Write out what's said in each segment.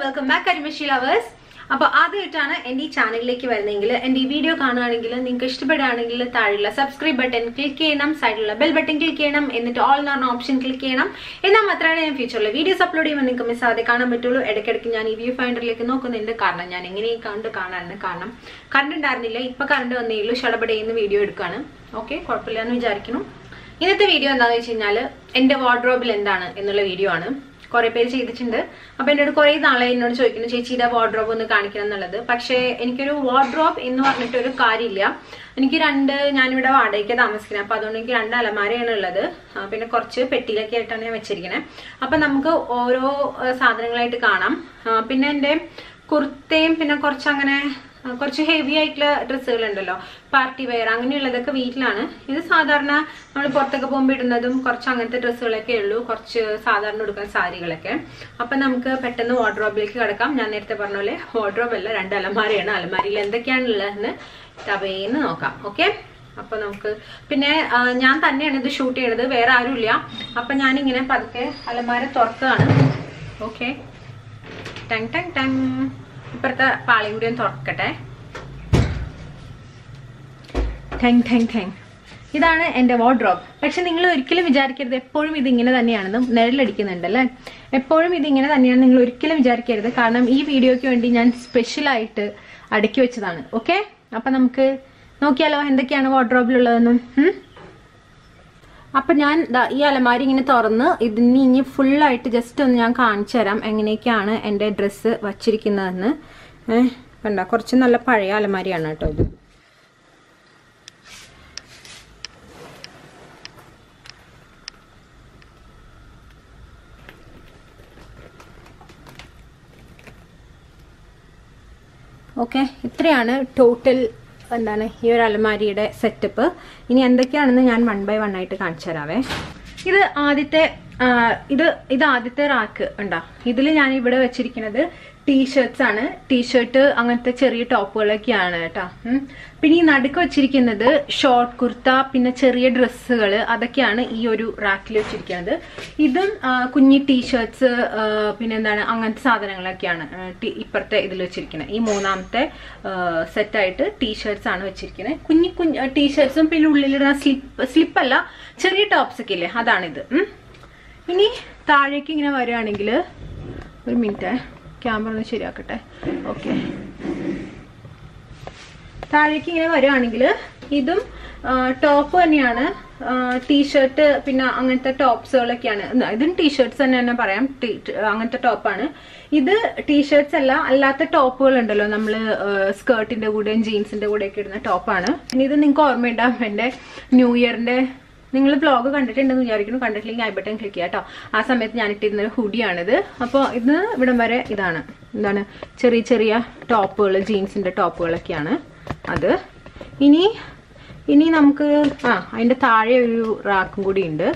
Welcome back കരിമഷി lovers അപ്പോൾ ആദ്യമായിട്ടാണ് എൻ്റെ ഈ ചാനലിലേക്ക് വരുന്നതെങ്കിൽ എൻ്റെ ഈ വീഡിയോ കാണുകയാണെങ്കിൽ നിങ്ങൾക്ക് ഇഷ്ടപ്പെടുകയാണെങ്കിൽ താഴെയുള്ള സബ്സ്ക്രൈബ് ബട്ടൺ ക്ലിക്ക് ചെയ്യണം സൈഡിലുള്ള ബെൽ ബട്ടൺ ക്ലിക്ക് ചെയ്യണം എന്നിട്ട് ഓൾ എന്ന് പറഞ്ഞ ഓപ്ഷൻ ക്ലിക്ക് ചെയ്യണം എന്നാൽ മാത്രമേ ഞാൻ ഫ്യൂച്ചറിൽ വീഡിയോസ് അപ്ലോഡ് ചെയ്യുമ്പോൾ നിങ്ങൾക്ക് മിസ് ആവാതെ കാണാൻ പറ്റുള്ളൂ ഇടയ്ക്കിടയ്ക്ക് ഞാൻ ഈ വ്യൂ ഫൈൻഡറിലേക്ക് നോക്കുന്നുണ്ട് കാരണം ഞാൻ എങ്ങനെ കണ്ട് കാണാനാണ് കാരണം കറണ്ട് ഉണ്ടായിരുന്നില്ല ഇപ്പം കറണ്ട് വന്നേ ഉള്ളൂ ഷടപടയെന്ന് വീഡിയോ എടുക്കുകയാണ് ഓക്കെ കുഴപ്പമില്ല എന്ന് വിചാരിക്കുന്നു ഇന്നത്തെ വീഡിയോ എന്താണെന്ന് വെച്ച് കഴിഞ്ഞാൽ എൻ്റെ വാർഡ്രോബിൽ എന്താണ് എന്നുള്ള വീഡിയോ ആണ് കുറെ പേര് ചെയ്തിട്ടുണ്ട് അപ്പൊ എന്നോട് കുറെ നാളെ എന്നോട് ചോദിക്കുന്നു ചേച്ചിയുടെ വാർഡ്രോബ് ഒന്ന് കാണിക്കണം എന്നുള്ളത് പക്ഷേ എനിക്കൊരു വാർഡ്രോബ് എന്ന് പറഞ്ഞിട്ട് ഒരു കാര്യമില്ല എനിക്ക് രണ്ട് ഞാനിവിടെ വാടകയ്ക്ക് താമസിക്കുന്നത് അപ്പൊ അതുകൊണ്ട് എനിക്ക് രണ്ട് അലമാരയാണ് ഉള്ളത് ആ, പിന്നെ കുറച്ച് പെട്ടിയിലൊക്കെ ആയിട്ടാണ് ഞാൻ വെച്ചിരിക്കുന്നത് അപ്പൊ നമുക്ക് ഓരോ ആ, സാധനങ്ങളായിട്ട് കാണാം ആ, പിന്നെ എൻ്റെ കുർത്തയും പിന്നെ കുറച്ച് അങ്ങനെ ആ, കുറച്ച് ഹെവി ആയിട്ടുള്ള ഡ്രസ്സുകൾ ഉണ്ടല്ലോ പാർട്ടി വെയർ അങ്ങനെയുള്ളതൊക്കെ വീട്ടിലാണ് ഇത് സാധാരണ നമ്മൾ പുറത്തൊക്കെ പോകുമ്പോൾ ഇടുന്നതും കുറച്ച് അങ്ങനത്തെ ഡ്രസ്സുകളൊക്കെ ഉള്ളൂ കുറച്ച് സാധാരണ ഉടുക്കുന്ന സാരികളൊക്കെ അപ്പൊ നമുക്ക് പെട്ടെന്ന് വാർഡ്രോബിലേക്ക് കിടക്കാം ഞാൻ നേരത്തെ പറഞ്ഞ പോലെ വാർഡ്രോബ് അല്ല രണ്ട് അലമാരയാണ് അലമാരിയിൽ എന്തൊക്കെയാണ് ഉള്ളതെന്ന് തവേന്ന് നോക്കാം ഓക്കെ അപ്പൊ നമുക്ക് പിന്നെ ആ, ഞാൻ തന്നെയാണ് ഇത് ഷൂട്ട് ചെയ്യണത് വേറെ ആരുമില്ല അപ്പൊ ഞാനിങ്ങനെ പതുക്കെ അലമാര തുറക്കുകയാണ് ഓക്കെ ടങ് ടങ് ടങ് ഇപ്പുറത്തെ പാളി കൂടി ഒന്ന് തുറക്കട്ടെ ടങ് ടങ് ടങ് ഇതാണ് എൻ്റെ വാർഡ്രോബ് പക്ഷെ നിങ്ങൾ ഒരിക്കലും വിചാരിക്കരുത് എപ്പോഴും ഇത് ഇങ്ങനെ തന്നെയാണെന്ന് നിഴലടിക്കുന്നുണ്ട് അല്ലേ എപ്പോഴും ഇത് ഇങ്ങനെ തന്നെയാണ് നിങ്ങൾ ഒരിക്കലും വിചാരിക്കരുത് കാരണം ഈ വീഡിയോയ്ക്ക് വേണ്ടി ഞാൻ സ്പെഷ്യലായിട്ട് അടുക്കി വെച്ചതാണ് ഓക്കെ അപ്പൊ നമുക്ക് നോക്കിയാലോ എന്തൊക്കെയാണ് വാർഡ്രോബിലുള്ളതെന്നും ഉം? അപ്പൊ ഞാൻ ദാ ഈ അലമാരി ഇങ്ങനെ തുറന്ന് ഇതിന് ഇനി ഫുള്ളായിട്ട് ജസ്റ്റ് ഒന്ന് ഞാൻ കാണിച്ചു തരാം എങ്ങനെയൊക്കെയാണ് എൻ്റെ ഡ്രസ്സ് വച്ചിരിക്കുന്നതെന്ന് ഏഹ് കണ്ട കുറച്ച് നല്ല പഴയ അലമാരിയാണ് കേട്ടോ ഇത് ഓക്കെ ഇത്രയാണ് ടോട്ടൽ എന്താണ് ഈ ഒരു അലമാരിയുടെ സെറ്റപ്പ് ഇനി എന്തൊക്കെയാണെന്ന് ഞാൻ വൺ ബൈ വൺ ആയിട്ട് കാണിച്ചു തരാവേ ഇത് ആദ്യത്തെ ആ, ഇത് ഇത് ആദ്യത്തെ റാക്ക് ഉണ്ടാ ഇതിൽ ഞാൻ ഇവിടെ വെച്ചിരിക്കുന്നത് ടീഷർട്സ് ആണ് ടീഷർട്ട് അങ്ങനത്തെ ചെറിയ ടോപ്പുകളൊക്കെയാണ് കേട്ടോ ഉം. പിന്നെ ഈ നടുക്ക് വെച്ചിരിക്കുന്നത് ഷോർട്ട് കുർത്ത പിന്നെ ചെറിയ ഡ്രസ്സുകൾ അതൊക്കെയാണ് ഈ ഒരു റാക്കിൽ വെച്ചിരിക്കുന്നത് ഇതും ആ, കുഞ്ഞി ടീഷർട്സ് പിന്നെ എന്താണ് അങ്ങനത്തെ സാധനങ്ങളൊക്കെയാണ് ആ, ടി- ഇപ്പുറത്തെ ഇതിൽ വെച്ചിരിക്കുന്നത് ഈ മൂന്നാമത്തെ സെറ്റായിട്ട് ടീഷർട്സ് ആണ് വെച്ചിരിക്കുന്നത് കുഞ്ഞി കുഞ്ഞ് ടീഷർട്സും പിന്നെ ഉള്ളിലിടുന്ന സ്ലിപ്പ് സ്ലിപ്പല്ല ചെറിയ ടോപ്സ് ഒക്കെ ഇല്ലേ അതാണിത് ഉം. ഇനി താഴേക്ക് ഇങ്ങനെ വരികയാണെങ്കിൽ ഒരു മിനിറ്റ് ക്യാമറ ഒന്ന് ശരിയാക്കട്ടെ ഓക്കെ താഴേക്ക് ഇങ്ങനെ വരികയാണെങ്കിൽ ഇതും ടോപ്പ് തന്നെയാണ് ടീഷർട്ട് പിന്നെ അങ്ങനത്തെ ടോപ്സുകളൊക്കെയാണ് ഉം, ഇതും ടീഷർട്ട്സ് തന്നെ തന്നെ പറയാം ടീ- ട്- അങ്ങനത്തെ ടോപ്പാണ് ഇത് ടീഷർട്ട്സ് അല്ല അല്ലാത്ത ടോപ്പുകൾ ഉണ്ടല്ലോ നമ്മൾ സ്കേർട്ടിന്റെ കൂടെയും ജീൻസിന്റെ കൂടെയൊക്കെ ഇടുന്ന ടോപ്പാണ് പിന്നെ ഇത് നിങ്ങൾക്ക് ഓർമ്മയുണ്ടാവും എൻ്റെ ന്യൂ ഇയറിന്റെ നിങ്ങൾ ബ്ലോഗ് കണ്ടിട്ടുണ്ടെന്ന് വിചാരിക്കുന്നു കണ്ടിട്ടില്ലെങ്കിൽ ഐ ബട്ടൺ ക്ലിക്ക് ചെയ്യാം കേട്ടോ ആ സമയത്ത് ഞാൻ ഇട്ടിരുന്ന ഒരു ഹുഡിയാണിത് അപ്പോൾ ഇത് ഇവിടം വരെ ഇതാണ് എന്താണ് ചെറിയ ചെറിയ ടോപ്പുകൾ ജീൻസിന്റെ ടോപ്പുകളൊക്കെയാണ് അത് ഇനി ഇനി നമുക്ക് ആ അതിന്റെ താഴെ ഒരു റാക്കും കൂടി ഉണ്ട്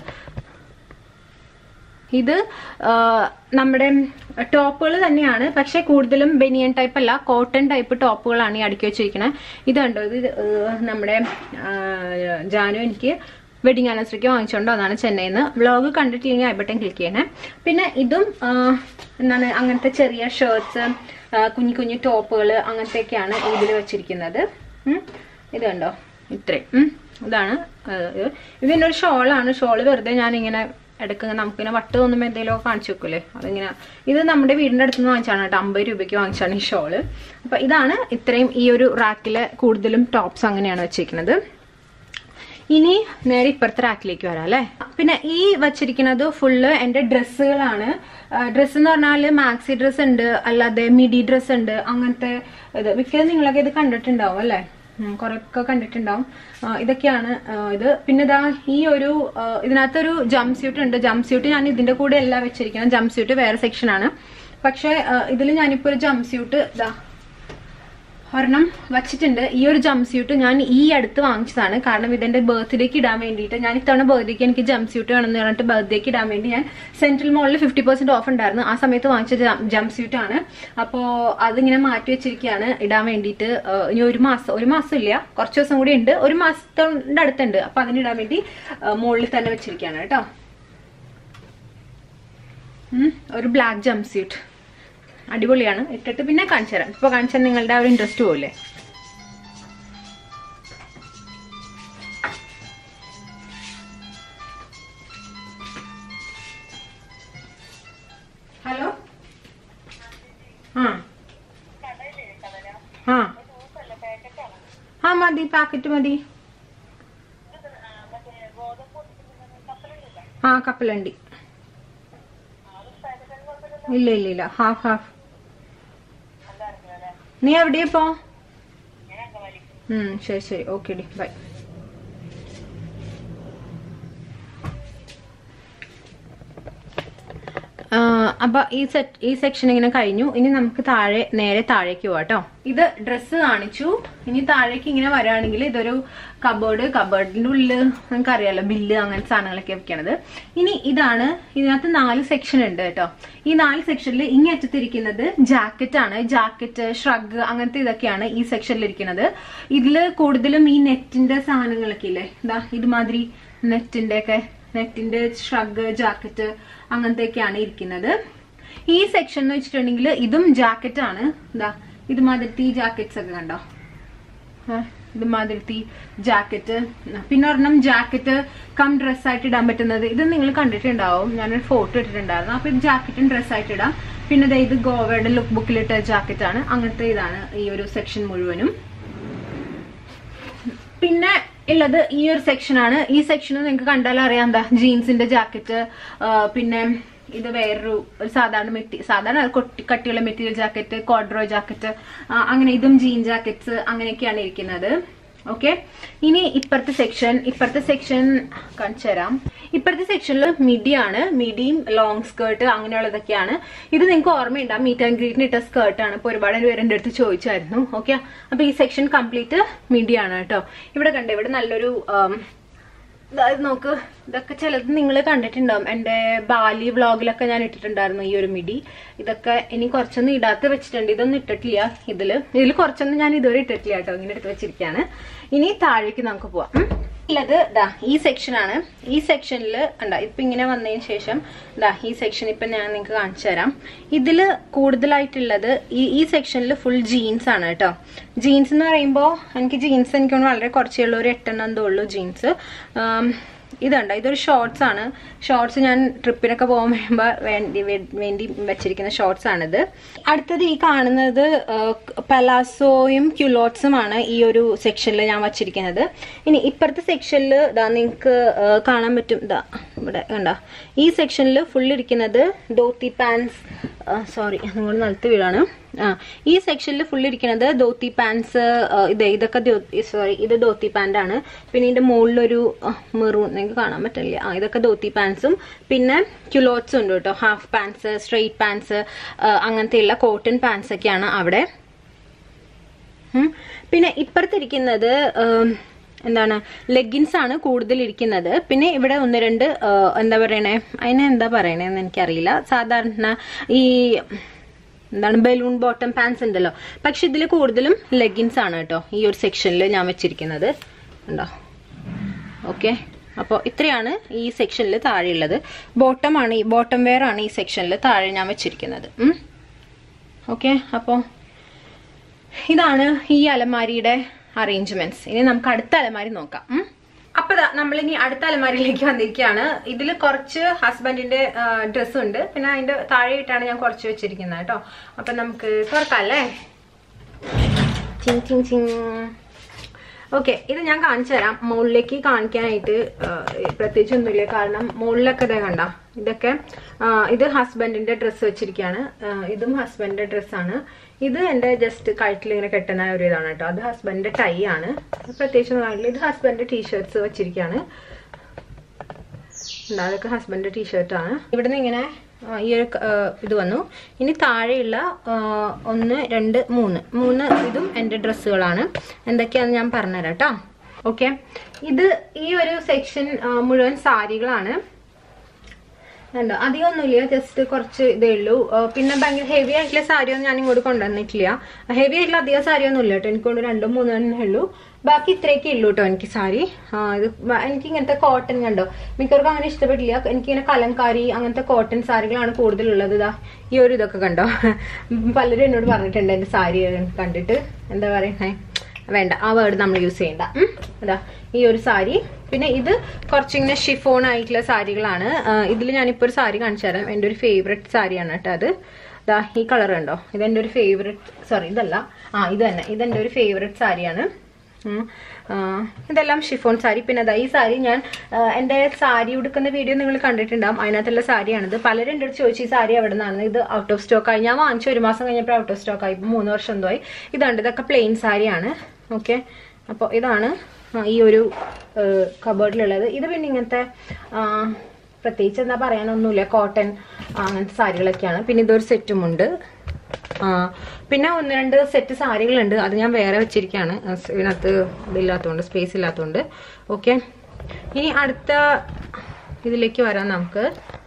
ഇത് ആ, നമ്മുടെ ടോപ്പുകൾ തന്നെയാണ് പക്ഷെ കൂടുതലും ബനിയൻ ടൈപ്പ് അല്ല കോട്ടൺ ടൈപ്പ് ടോപ്പുകളാണ് ഈ അടുക്കി വെച്ചിരിക്കുന്നത് ഇത് കണ്ടോ ഇത് ആ, നമ്മുടെ ആ, ജാനു എനിക്ക് വെഡിങ് ആനിവേഴ്സറിക്ക് വാങ്ങിച്ചോണ്ടോ അതാണ് ചെന്നൈയിൽ നിന്ന് വ്ളോഗ് കണ്ടിട്ടില്ലെങ്കിൽ ഐ ബട്ടൺ ക്ലിക്ക് ചെയ്യണേ പിന്നെ ഇതും ആ, എന്താണ് അങ്ങനത്തെ ചെറിയ ഷർട്ട്സ് കുഞ്ഞു കുഞ്ഞു ടോപ്പുകൾ അങ്ങനത്തെയൊക്കെയാണ് ഇതിൽ വെച്ചിരിക്കുന്നത് ഉം. ഇത് കണ്ടോ ഇത്രയും ഉം. ഇതാണ് ആ, ഇത് ഇതിൻ്റെ ഒരു ഷോളാണ് ഷോള് വെറുതെ ഞാനിങ്ങനെ ഇടയ്ക്ക് നമുക്കിങ്ങനെ വട്ട് തോന്നുമ്പോൾ എന്തെങ്കിലുമൊക്കെ കാണിച്ചു വെക്കൂലേ അതിങ്ങനെ ഇത് നമ്മുടെ വീടിൻ്റെ അടുത്ത് നിന്ന് വാങ്ങിച്ചാണ് കേട്ടോ അമ്പത് രൂപയ്ക്ക് വാങ്ങിച്ചാണ് ഈ ഷോള് അപ്പം ഇതാണ് ഇത്രയും ഈ ഒരു റാക്കിലെ കൂടുതലും ടോപ്സ് അങ്ങനെയാണ് വെച്ചിരിക്കുന്നത് ഇനി നേരെ ഇപ്പുറത്തെ റാക്കിലേക്ക് വരാം അല്ലേ പിന്നെ ഈ വച്ചിരിക്കുന്നത് ഫുള്ള് എൻ്റെ ഡ്രസ്സുകളാണ് ഡ്രസ്സ് എന്ന് പറഞ്ഞാൽ മാക്സി ഡ്രസ്സ് ഉണ്ട് അല്ലാതെ മിഡി ഡ്രസ്സ് ഉണ്ട് അങ്ങനത്തെ ഇത് മിക്കതും നിങ്ങളൊക്കെ ഇത് കണ്ടിട്ടുണ്ടാവും അല്ലേ ഉം, കുറെയൊക്കെ കണ്ടിട്ടുണ്ടാവും ആ, ഇതൊക്കെയാണ് ആ, ഇത് പിന്നെ ഇതാ ഈ ഒരു ആ, ഇതിനകത്തൊരു ജംപ് സ്യൂട്ട് ഉണ്ട് ജംപ് സ്യൂട്ട് ഞാൻ ഇതിന്റെ കൂടെ അല്ല വെച്ചിരിക്കുന്നത് ജംപ് സ്യൂട്ട് വേറെ സെക്ഷനാണ് പക്ഷേ ഇതിൽ ഞാനിപ്പോൾ ഒരു ജംപ് സ്യൂട്ട് ഇതാ ഒരെണ്ണം വച്ചിട്ടുണ്ട് ഈ ഒരു ജംപ് സ്യൂട്ട് ഞാൻ ഈ അടുത്ത് വാങ്ങിച്ചതാണ് കാരണം ഇതെന്റെ ബർത്ത്ഡേക്ക് ഇടാൻ വേണ്ടിയിട്ട് ഞാൻ ഇത്തവണ ബർത്ത്ഡേക്ക് എനിക്ക് ജംപ് സ്യൂട്ട് വേണമെന്ന് പറഞ്ഞിട്ട് ബർത്ത്ഡേക്ക് ഇടാൻ വേണ്ടി ഞാൻ സെൻട്രൽ മോളിൽ ഫിഫ്റ്റി പെർസെന്റ് ഓഫ് ഉണ്ടായിരുന്നു ആ സമയത്ത് വാങ്ങിച്ച ജംപ് സ്യൂട്ട് ആണ് അപ്പോൾ അതിങ്ങനെ മാറ്റി വെച്ചിരിക്കുകയാണ് ഇടാൻ വേണ്ടിയിട്ട് ഏഹ്, ഇനി ഒരു മാസം ഒരു മാസം ഇല്ല കുറച്ച് ദിവസം കൂടി ഉണ്ട് ഒരു മാസത്തിന്റെ അടുത്തുണ്ട് അപ്പൊ അതിനിടാൻ വേണ്ടി മുകളിൽ തന്നെ വെച്ചിരിക്കുകയാണ് കേട്ടോ ഉം, ഒരു ബ്ലാക്ക് ജംപ് സ്യൂട്ട് അടിപൊളിയാണ് ഇട്ടിട്ട് പിന്നെ കാണിച്ചു തരാം ഇപ്പൊ കാണിച്ചാൽ നിങ്ങളുടെ ആ ഒരു ഇൻട്രസ്റ്റ് പോകില്ലേ ഹലോ ആ ആ ആ മതി പാക്കറ്റ് മതി ആ കപ്പലണ്ടി ഇല്ല ഇല്ല ഇല്ല ഹാഫ് ഹാഫ് നീ എവിടെയാ ഇപ്പോ ഉം ശരി ശരി ഓക്കെ ഡി ബൈ അപ്പൊ ഈ സെറ്റ് ഈ സെക്ഷൻ ഇങ്ങനെ കഴിഞ്ഞു ഇനി നമുക്ക് താഴെ നേരെ താഴേക്ക് പോവാം കേട്ടോ ഇത് ഡ്രസ്സ് കാണിച്ചു ഇനി താഴേക്ക് ഇങ്ങനെ വരാണെങ്കിൽ ഇതൊരു കബോർഡ് കബോർഡിന്റെ ഉള്ളിൽ നമുക്ക് അറിയാലോ ബില്ല് അങ്ങനത്തെ സാധനങ്ങളൊക്കെ വെക്കണത് ഇനി ഇതാണ് ഇതിനകത്ത് നാല് സെക്ഷൻ ഉണ്ട് കേട്ടോ ഈ നാല് സെക്ഷനിൽ ഇങ്ങേ അറ്റത്തിരിക്കുന്നത് ജാക്കറ്റ് ആണ് ജാക്കറ്റ് ഷ്രഗ് അങ്ങനത്തെ ഇതൊക്കെയാണ് ഈ സെക്ഷനിൽ ഇരിക്കുന്നത് ഇതില് കൂടുതലും ഈ നെറ്റിന്റെ സാധനങ്ങളൊക്കെ ഇല്ലേ ഇതാ ഇതുമാതിരി നെറ്റിന്റെ ഒക്കെ നെറ്റിന്റെ ഷ്രഗ് ജാക്കറ്റ് അങ്ങനത്തെയൊക്കെയാണ് ഇരിക്കുന്നത് ഈ സെക്ഷൻ എന്ന് വെച്ചിട്ടുണ്ടെങ്കിൽ ഇതും ജാക്കറ്റ് ആണ് ഇതാ ഇതുമാതിരത്തെ ഈ ജാക്കറ്റ്സ് ഒക്കെ കണ്ടോ ആ, ഇതുമാതിരത്തെ ജാക്കറ്റ് പിന്നെ ഒരെണ്ണം ജാക്കറ്റ് കം ഡ്രസ്സായിട്ട് ഇടാൻ പറ്റുന്നത് ഇത് നിങ്ങൾ കണ്ടിട്ടുണ്ടാവും ഞാനൊരു ഫോട്ടോ ഇട്ടിട്ടുണ്ടായിരുന്നു അപ്പൊ ഇത് ജാക്കറ്റും ഡ്രസ്സായിട്ട് ഇടാം പിന്നെ ദേ ഇത് ഗോവയുടെ ലുക്ക് ബുക്കിലിട്ട ജാക്കറ്റ് ആണ് അങ്ങനത്തെ ഇതാണ് ഈ ഒരു സെക്ഷൻ മുഴുവനും പിന്നെ ഉള്ളത് ഈ ഒരു സെക്ഷൻ ആണ് ഈ സെക്ഷന് നിങ്ങൾക്ക് കണ്ടാൽ അറിയാം എന്താ ജീൻസിന്റെ ജാക്കറ്റ് പിന്നെ ഇത് വേറൊരു ഒരു സാധാരണ മെറ്റീരിയൽ സാധാരണ കൊട്ടി കട്ടിയുള്ള മെറ്റീരിയൽ ജാക്കറ്റ് കോഡ്രോ ജാക്കറ്റ് അങ്ങനെ ഇതും ജീൻ ജാക്കറ്റ്സ് അങ്ങനെയൊക്കെയാണ് ഇരിക്കുന്നത് ഓക്കെ ഇനി ഇപ്പുറത്തെ സെക്ഷൻ ഇപ്പുറത്തെ സെക്ഷൻ കാണിച്ചു തരാം ഇപ്പുറത്തെ സെക്ഷനിൽ മിഡിയാണ് മിഡിയും ലോങ് സ്കേർട്ട് അങ്ങനെയുള്ളതൊക്കെയാണ് ഇത് നിങ്ങൾക്ക് ഓർമ്മയുണ്ടാവും മീറ്റ് ആൻഡ് ഗ്രീറ്റിന് ഇട്ട സ്കേർട്ടാണ് ഇപ്പോൾ ഒരുപാട് പേര് എൻ്റെ അടുത്ത് ചോദിച്ചായിരുന്നു ഓക്കെ അപ്പൊ ഈ സെക്ഷൻ കംപ്ലീറ്റ് മിഡിയാണ് കേട്ടോ ഇവിടെ കണ്ടോ ഇവിടെ നല്ലൊരു ആം, അതായത് നോക്ക് ഇതൊക്കെ ചിലത് നിങ്ങൾ കണ്ടിട്ടുണ്ടാവും എൻ്റെ ബാലി വ്ളോഗിലൊക്കെ ഞാൻ ഇട്ടിട്ടുണ്ടായിരുന്നു ഈ ഒരു മിഡി ഇതൊക്കെ ഇനി കുറച്ചൊന്നും ഇടാത്ത വെച്ചിട്ടുണ്ട് ഇതൊന്നും ഇട്ടിട്ടില്ല ഇതില് ഇതിൽ കുറച്ചൊന്നും ഞാൻ ഇതുവരെ ഇട്ടിട്ടില്ല കേട്ടോ ഇങ്ങനെ എടുത്ത് വെച്ചിരിക്കുകയാണ് ഇനി താഴേക്ക് നമുക്ക് പോവാം ഉം. ഉള്ളത് ദാ ഈ സെക്ഷനാണ് ഈ സെക്ഷനിൽ ഉണ്ടാ ഇപ്പൊ ഇങ്ങനെ വന്നതിന് ശേഷം ദാ ഈ സെക്ഷൻ ഇപ്പൊ ഞാൻ നിങ്ങൾക്ക് കാണിച്ചു തരാം ഇതില് കൂടുതലായിട്ടുള്ളത് ഈ ഈ സെക്ഷനിൽ ഫുൾ ജീൻസ് ആണ് കേട്ടോ ജീൻസ് എന്ന് പറയുമ്പോൾ എനിക്ക് ജീൻസ് എനിക്ക് തോന്നുന്നു വളരെ കുറച്ചേ ഉള്ളൂ ഒരു എട്ടെണ്ണം എന്തോ ഉള്ളൂ ജീൻസ് ഇതുണ്ട് ഇതൊരു ഷോർട്സ് ആണ് ഷോർട്സ് ഞാൻ ട്രിപ്പിനൊക്കെ പോകാൻ വരുമ്പോൾ വേണ്ടി വേ- വേണ്ടി വെച്ചിരിക്കുന്ന ഷോർട്സ് ആണിത് അടുത്തത് ഈ കാണുന്നത് പലാസോയും ക്യുലോട്ട്സും ആണ് ഈ ഒരു സെക്ഷനിൽ ഞാൻ വച്ചിരിക്കുന്നത് ഇനി ഇപ്പുറത്തെ സെക്ഷനിൽ ഇതാ നിങ്ങൾക്ക് കാണാൻ പറ്റും ഇതാ ഇവിടെ കണ്ടോ ഈ സെക്ഷനിൽ ഫുൾ ഇരിക്കുന്നത് ധോത്തി പാൻസ് സോറി നിങ്ങൾ നിലത്ത് വീഴാണ് ആ ഈ സെക്ഷനിൽ ഫുൾ ഇരിക്കുന്നത് ധോത്തി പാൻസ് ഇത് ഇതൊക്കെ സോറി ഇത് ധോത്തി പാൻ്റ് ആണ് പിന്നെ ഇതിന്റെ മുകളിലൊരു മെറൂൺ നിങ്ങൾക്ക് കാണാൻ പറ്റില്ല ആ ഇതൊക്കെ ധോത്തി പാൻസും പിന്നെ ക്യുലോട്ട്സും ഉണ്ട് കേട്ടോ ഹാഫ് പാൻസ് സ്ട്രെയിറ്റ് പാൻസ് അങ്ങനത്തെയുള്ള കോട്ടൺ പാൻസ് ഒക്കെയാണ് അവിടെ ഉം. പിന്നെ ഇപ്പുറത്തിരിക്കുന്നത് ഉം, എന്താണ് ലെഗിൻസ് ആണ് കൂടുതൽ ഇരിക്കുന്നത് പിന്നെ ഇവിടെ ഒന്ന് രണ്ട് ആ, എന്താ പറയണേ അതിനെ എന്താ പറയണേന്ന് എനിക്കറിയില്ല സാധാരണ ഈ എന്താണ് ബലൂൺ ബോട്ടം പാൻസ് ഉണ്ടല്ലോ പക്ഷെ ഇതിൽ കൂടുതലും ലെഗിൻസ് ആണ് കേട്ടോ ഈ ഒരു സെക്ഷനിൽ ഞാൻ വെച്ചിരിക്കുന്നത് ഉണ്ടോ ഓക്കെ അപ്പോൾ ഇത്രയാണ് ഈ സെക്ഷനിൽ താഴെയുള്ളത് ബോട്ടം ആണ് ഈ ബോട്ടം വെയർ ആണ് ഈ സെക്ഷനിൽ താഴെ ഞാൻ വെച്ചിരിക്കുന്നത് ഓക്കെ അപ്പോൾ ഇതാണ് ഈ അലമാരിയുടെ അറേഞ്ച്മെന്റ്സ് ഇനി നമുക്ക് അടുത്ത അലമാരി നോക്കാം ഉം. അപ്പൊ ദാ നമ്മളിനി അടുത്ത അലമാരിയിലേക്ക് വന്നിരിക്കുകയാണ് ഇതിൽ കുറച്ച് ഹസ്ബൻഡിന്റെ ഡ്രസ്സ് ഉണ്ട് പിന്നെ അതിന്റെ താഴെയിട്ടാണ് ഞാൻ കുറച്ച് വെച്ചിരിക്കുന്നത് കേട്ടോ അപ്പൊ നമുക്ക് തുറക്കാം അല്ലേ ചിങ് ചിങ് ചിങ് ഓക്കെ ഇത് ഞാൻ കാണിച്ചു തരാം മുകളിലേക്ക് കാണിക്കാനായിട്ട് ആ, പ്രത്യേകിച്ച് ഒന്നുമില്ല കാരണം മുകളിലൊക്കെ ഇതേ കണ്ട ഇതൊക്കെ ആ, ഇത് ഹസ്ബൻഡിന്റെ ഡ്രസ്സ് വെച്ചിരിക്കുകയാണ് ആ, ഇതും ഹസ്ബൻഡിന്റെ ഡ്രസ്സാണ് ഇത് എൻ്റെ ജസ്റ്റ് കഴുത്തിൽ ഇങ്ങനെ കെട്ടുന്ന ഒരു ഇതാണ് കേട്ടോ അത് ഹസ്ബൻഡിന്റെ ടൈ ആണ് പ്രത്യേകിച്ച് ഒന്നും കാണില്ല ഇത് ഹസ്ബൻഡിന്റെ ടീഷർട്സ് വെച്ചിരിക്കുകയാണ് ഉണ്ട്. അതൊക്കെ ഹസ്ബൻഡിന്റെ ടീഷർട്ടാണ് ഇവിടുന്ന് ഇങ്ങനെ ആ, ഈ ഒരു ക- ആ, ഇത് വന്നു ഇനി താഴെയുള്ള ആ, ഒന്ന് രണ്ട് മൂന്ന് മൂന്ന് ഇതും എൻ്റെ ഡ്രസ്സുകളാണ് എന്തൊക്കെയാണെന്ന് ഞാൻ പറഞ്ഞുതരാം കേട്ടോ ഓക്കെ ഇത് ഈ ഒരു സെക്ഷൻ മുഴുവൻ സാരികളാണ് ഉണ്ട് അധികമൊന്നുമില്ല ജസ്റ്റ് കുറച്ച് ഇതേ ഉള്ളൂ ആ, പിന്നെ ഭയങ്കര ഹെവി ആയിട്ടുള്ള സാരി ഒന്നും ഞാൻ ഇങ്ങോട്ട് കൊണ്ടുവന്നിട്ടില്ല ഹെവി ആയിട്ടുള്ള അധികം സാരി ഒന്നും ഇല്ല കേട്ടോ എനിക്കൊണ്ട് രണ്ടും മൂന്നും തന്നെ ഉള്ളൂ ബാക്കി ഇത്രയൊക്കെ ഉള്ളൂ കേട്ടോ എനിക്ക് സാരി ആ, ഇത് വ- എനിക്ക് ഇങ്ങനത്തെ കോട്ടൺ കണ്ടോ മിക്കവർക്കും അങ്ങനെ ഇഷ്ടപ്പെട്ടില്ല എനിക്കിങ്ങനെ കലംകാരി അങ്ങനത്തെ കോട്ടൺ സാരികളാണ് കൂടുതലുള്ളത് ഇതാ ഈ ഒരു ഇതൊക്കെ കണ്ടോ പലരും എന്നോട് പറഞ്ഞിട്ടുണ്ട് എന്റെ സാരി കണ്ടിട്ട് എന്താ പറയുന്നേ വേണ്ട ആ വേർഡ് നമ്മൾ യൂസ് ചെയ്യണ്ട ഉം. അതാ ഈ ഒരു സാരി പിന്നെ ഇത് കുറച്ചിങ്ങനെ ഷിഫോൺ ആയിട്ടുള്ള സാരികളാണ് ഇതിൽ ഞാനിപ്പോൾ ഒരു സാരി കാണിച്ചു തരാം എൻ്റെ ഒരു ഫേവററ്റ് സാരിയാണ് കേട്ടോ അത് ദാ ഈ കളർ ഉണ്ടോ ഇതെൻ്റെ ഒരു ഫേവററ്റ് സോറി ഇതല്ല ആ ഇത് തന്നെ ഇതെൻ്റെ ഒരു ഫേവററ്റ് സാരിയാണ് ഉം. ആ, ഇതെല്ലാം ഷിഫോൺ സാരി പിന്നെ അതാ ഈ സാരി ഞാൻ ആ, എൻ്റെ സാരി ഉടുക്കുന്ന വീഡിയോ നിങ്ങൾ കണ്ടിട്ടുണ്ടാവും അതിനകത്തുള്ള സാരിയാണിത് പലരും എൻ്റെ അടുത്ത് ചോദിച്ചു ഈ സാരി എവിടെ നിന്നാണ് ഇത് ഔട്ട് ഓഫ് സ്റ്റോക്ക് ആയി ഞാൻ വാങ്ങിച്ചു ഒരു മാസം കഴിഞ്ഞപ്പോൾ ഔട്ട് ഓഫ് സ്റ്റോക്ക് ആയി ഇപ്പം മൂന്ന് വർഷം എന്തോ ആയി ഇതുണ്ട് ഇതൊക്കെ പ്ലെയിൻ സാരിയാണ് ഓക്കെ അപ്പോൾ ഇതാണ് ആ, ഈ ഒരു കബേർഡിലുള്ളത് ഇത് പിന്നെ ഇങ്ങനത്തെ ആ, പ്രത്യേകിച്ച് എന്താ പറയാനൊന്നുമില്ല കോട്ടൺ അങ്ങനത്തെ സാരികളൊക്കെയാണ് പിന്നെ ഇതൊരു സെറ്റും ഉണ്ട് ആ പിന്നെ ഒന്ന് രണ്ട് സെറ്റ് സാരികളുണ്ട് അത് ഞാൻ വേറെ വെച്ചിരിക്കുകയാണ് ആ, സ് ഇതിനകത്ത് ഇതില്ലാത്തതുകൊണ്ട് സ്പേസ് ഇല്ലാത്തതുകൊണ്ട് ഓക്കെ ഇനി അടുത്ത ഇതിലേക്ക് വരാം നമുക്ക്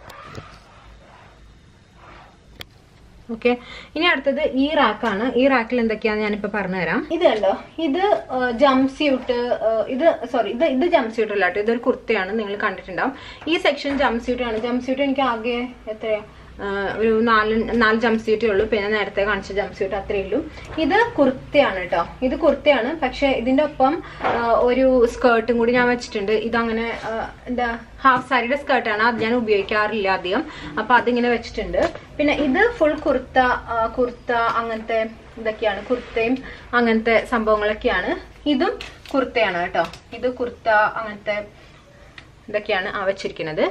ഓക്കെ ഇനി അടുത്തത് ഈ റാക്കാണ് ഈ റാക്കിൽ എന്തൊക്കെയാന്ന് ഞാനിപ്പോ പറഞ്ഞുതരാം ഇത് കണ്ടോ ഇത് ജംപ് സ്യൂട്ട് ഇത് സോറി ഇത് ഇത് ജംപ് സ്യൂട്ട് അല്ല കേട്ടോ ഇതൊരു കുർത്തയാണ് നിങ്ങൾ കണ്ടിട്ടുണ്ടാവും ഈ സെക്ഷൻ ജംപ് സ്യൂട്ട് ആണ് ജംപ് സ്യൂട്ട് എനിക്ക് ആകെ എത്രയാ ആ, ഒരു നാല് നാല് ജംപ് സ്യൂട്ടേ ഉള്ളൂ പിന്നെ നേരത്തെ കാണിച്ച ജംപ് സ്യൂട്ട് അത്രയേ ഉള്ളൂ ഇത് കുർത്തയാണ് കേട്ടോ ഇത് കുർത്തയാണ് പക്ഷെ ഇതിന്റെ ഒപ്പം ആ, ഒരു സ്കേർട്ടും കൂടി ഞാൻ വെച്ചിട്ടുണ്ട് ഇതങ്ങനെ ആ, എന്താ ഹാഫ് സാരിയുടെ സ്കേർട്ടാണ് അത് ഞാൻ ഉപയോഗിക്കാറില്ല അധികം അപ്പൊ അതിങ്ങനെ വെച്ചിട്ടുണ്ട് പിന്നെ ഇത് ഫുൾ കുർത്ത ആ, കുർത്ത അങ്ങനത്തെ ഇതൊക്കെയാണ് കുർത്തയും അങ്ങനത്തെ സംഭവങ്ങളൊക്കെയാണ് ഇതും കുർത്തയാണ് കേട്ടോ ഇത് കുർത്ത അങ്ങനത്തെ ഇതൊക്കെയാണ് ആ വെച്ചിരിക്കുന്നത്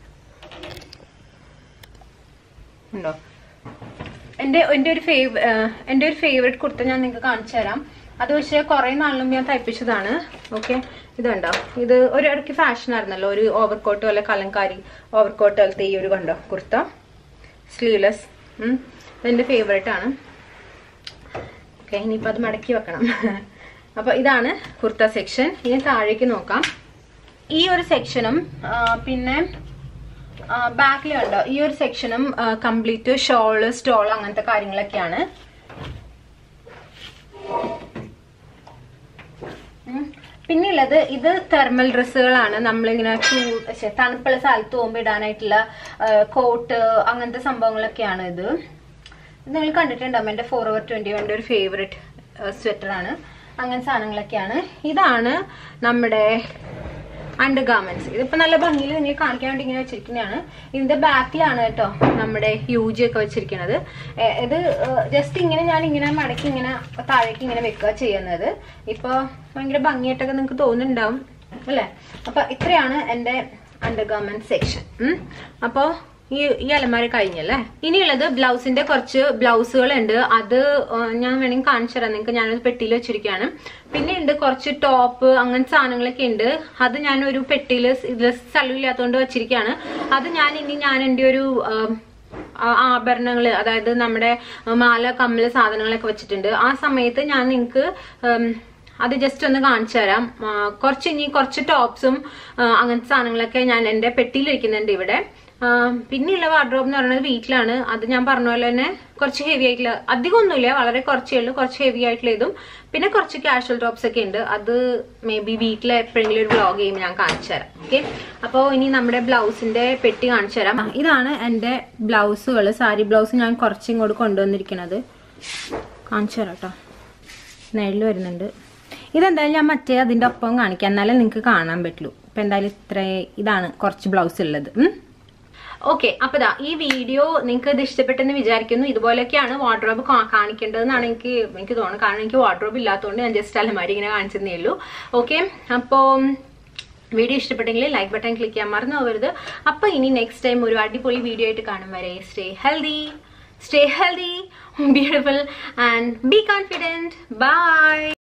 ഉണ്ടോ എൻ്റെ എൻ്റെ ഒരു ഫേവ് എൻ്റെ ഒരു ഫേവറേറ്റ് കുർത്ത ഞാൻ നിങ്ങൾക്ക് കാണിച്ചു തരാം അത് പക്ഷേ കുറേ നാളിലും ഞാൻ തയ്പ്പിച്ചതാണ് ഓക്കെ ഇത് കണ്ടോ ഇത് ഒരു ഇടയ്ക്ക് ഫാഷൻ ആയിരുന്നല്ലോ ഒരു ഓവർകോട്ട് പോലെ കലങ്കാരി ഓവർകോട്ട് പോലത്തെ ഈ ഒരു കണ്ടോ കുർത്ത സ്ലീവ്ലെസ് ഇതെൻ്റെ ഫേവറേറ്റ് ആണ് ഓക്കെ ഇനിയിപ്പോൾ അത് മടക്കി വെക്കണം അപ്പോൾ ഇതാണ് കുർത്ത സെക്ഷൻ ഇനി താഴേക്ക് നോക്കാം ഈ ഒരു സെക്ഷനും പിന്നെ ബാക്കിൽ കണ്ടോ ഈ ഒരു സെക്ഷനും കംപ്ലീറ്റ് ഷോള് സ്റ്റോൾ അങ്ങനത്തെ കാര്യങ്ങളൊക്കെയാണ് ഉം. പിന്നെയുള്ളത് ഇത് തെർമൽ ഡ്രസ്സുകളാണ് നമ്മളിങ്ങനെ ചൂ ശ്ശെ, തണുപ്പുള്ള സ്ഥലത്ത് പോകുമ്പോൾ ഇടാനായിട്ടുള്ള കോട്ട് അങ്ങനത്തെ സംഭവങ്ങളൊക്കെയാണ് ഇത് ഇത് നിങ്ങൾ കണ്ടിട്ടുണ്ടാവും എൻ്റെ ഫോർ ഓവർ ട്വന്റി വണ്ണിൻ്റെ ഒരു ഫേവറേറ്റ് സ്വെറ്ററാണ് അങ്ങനെ സാധനങ്ങളൊക്കെയാണ് ഇതാണ് നമ്മുടെ അണ്ടർ ഗാർമെന്റ്സ് ഇതിപ്പോ നല്ല ഭംഗിയിൽ നിങ്ങൾ കാണിക്കാൻ വേണ്ടി ഇങ്ങനെ വെച്ചിരിക്കുന്നതാണ് ഇതിന്റെ ബാക്കിലാണ് കേട്ടോ നമ്മുടെ യൂജി ഒക്കെ വെച്ചിരിക്കുന്നത് ഏ, ഇത് ജസ്റ്റ് ഇങ്ങനെ ഞാൻ ഇങ്ങനെ മടക്കി ഇങ്ങനെ താഴേക്ക് ഇങ്ങനെ വെക്കുക ചെയ്യുന്നത് ഇപ്പൊ ഭയങ്കര ഭംഗിയായിട്ടൊക്കെ നിങ്ങൾക്ക് തോന്നുന്നുണ്ടാവും അല്ലേ അപ്പൊ ഇത്രയാണ് എന്റെ അണ്ടർ ഗാർമെന്റ് സെക്ഷൻ അപ്പോ ഈ ഈ അലമാര കഴിഞ്ഞല്ലേ ഇനിയുള്ളത് ബ്ലൗസിന്റെ കുറച്ച് ബ്ലൗസുകൾ ഉണ്ട് അത് ആ, ഞാൻ വേണമെങ്കിൽ കാണിച്ചു തരാം നിങ്ങൾക്ക് ഞാനൊരു പെട്ടിയിൽ വെച്ചിരിക്കുകയാണ് പിന്നെ ഉണ്ട് കുറച്ച് ടോപ്പ് അങ്ങനത്തെ സാധനങ്ങളൊക്കെ ഉണ്ട് അത് ഞാൻ ഒരു പെട്ടിയിൽ ഇതിൽ സ്ഥലമില്ലാത്തതുകൊണ്ട് വെച്ചിരിക്കുകയാണ് അത് ഞാൻ ഇനി ഞാൻ എൻ്റെ ഒരു ആഭരണങ്ങൾ അതായത് നമ്മുടെ മാല കമ്മല് സാധനങ്ങളൊക്കെ വെച്ചിട്ടുണ്ട് ആ സമയത്ത് ഞാൻ നിങ്ങൾക്ക് അത് ജസ്റ്റ് ഒന്ന് കാണിച്ചു തരാം ആ, കുറച്ച് ഇനി കുറച്ച് ടോപ്സും അങ്ങനത്തെ സാധനങ്ങളൊക്കെ ഞാൻ എൻ്റെ പെട്ടിയിൽ വെക്കുന്നുണ്ട് ഇവിടെ ആ, പിന്നെയുള്ള വാർഡ്രോബ് എന്ന് പറയുന്നത് വീട്ടിലാണ് അത് ഞാൻ പറഞ്ഞ പോലെ തന്നെ കുറച്ച് ഹെവി ആയിട്ടുള്ള അധികം ഒന്നുമില്ല വളരെ കുറച്ചേ ഉള്ളൂ കുറച്ച് ഹെവി ആയിട്ടുള്ള ഇതും പിന്നെ കുറച്ച് കാഷ്വൽ ടോപ്സ് ഒക്കെ ഉണ്ട് അത് മേ ബി വീട്ടിൽ എപ്പോഴെങ്കിലും ഒരു വ്ളോഗ് ചെയ്യുമ്പോൾ ഞാൻ കാണിച്ചു തരാം ഓക്കെ അപ്പോൾ ഇനി നമ്മുടെ ബ്ലൗസിന്റെ പെട്ടി കാണിച്ചു തരാം ആ, ഇതാണ് എൻ്റെ ബ്ലൗസുകൾ സാരി ബ്ലൗസ് ഞാൻ കുറച്ച് ഇങ്ങോട്ട് കൊണ്ടുവന്നിരിക്കുന്നത് കാണിച്ചു തരാം കേട്ടോ നെല്ല് വരുന്നുണ്ട് ഇതെന്തായാലും ഞാൻ മറ്റേ അതിൻ്റെ ഒപ്പം കാണിക്കാം എന്നാലേ നിങ്ങൾക്ക് കാണാൻ പറ്റുള്ളൂ ഇപ്പം എന്തായാലും ഇത്ര ഇതാണ് കുറച്ച് ബ്ലൗസ് ഉള്ളത് ഓക്കെ അപ്പൊ ദാ ഈ വീഡിയോ നിങ്ങൾക്ക് ഇത് ഇഷ്ടപ്പെട്ടെന്ന് വിചാരിക്കുന്നു ഇതുപോലെയൊക്കെയാണ് വാർഡ്രോബ് കാണിക്കേണ്ടതെന്നാണ് എനിക്ക് എനിക്ക് തോന്നുന്നത് കാരണം എനിക്ക് വാർഡ്രോബ് ഇല്ലാത്തതുകൊണ്ട് ഞാൻ ജസ്റ്റ് അലമാരി ഇങ്ങനെ കാണിച്ചതേ ഉള്ളൂ ഓക്കെ അപ്പോൾ വീഡിയോ ഇഷ്ടപ്പെട്ടെങ്കിൽ ലൈക്ക് ബട്ടൺ ക്ലിക്ക് ചെയ്യാൻ മറന്നു പോകരുത് അപ്പൊ ഇനി നെക്സ്റ്റ് ടൈം ഒരു അടിപൊളി വീഡിയോ ആയിട്ട് കാണും വരെ stay healthy stay healthy beautiful and be confident by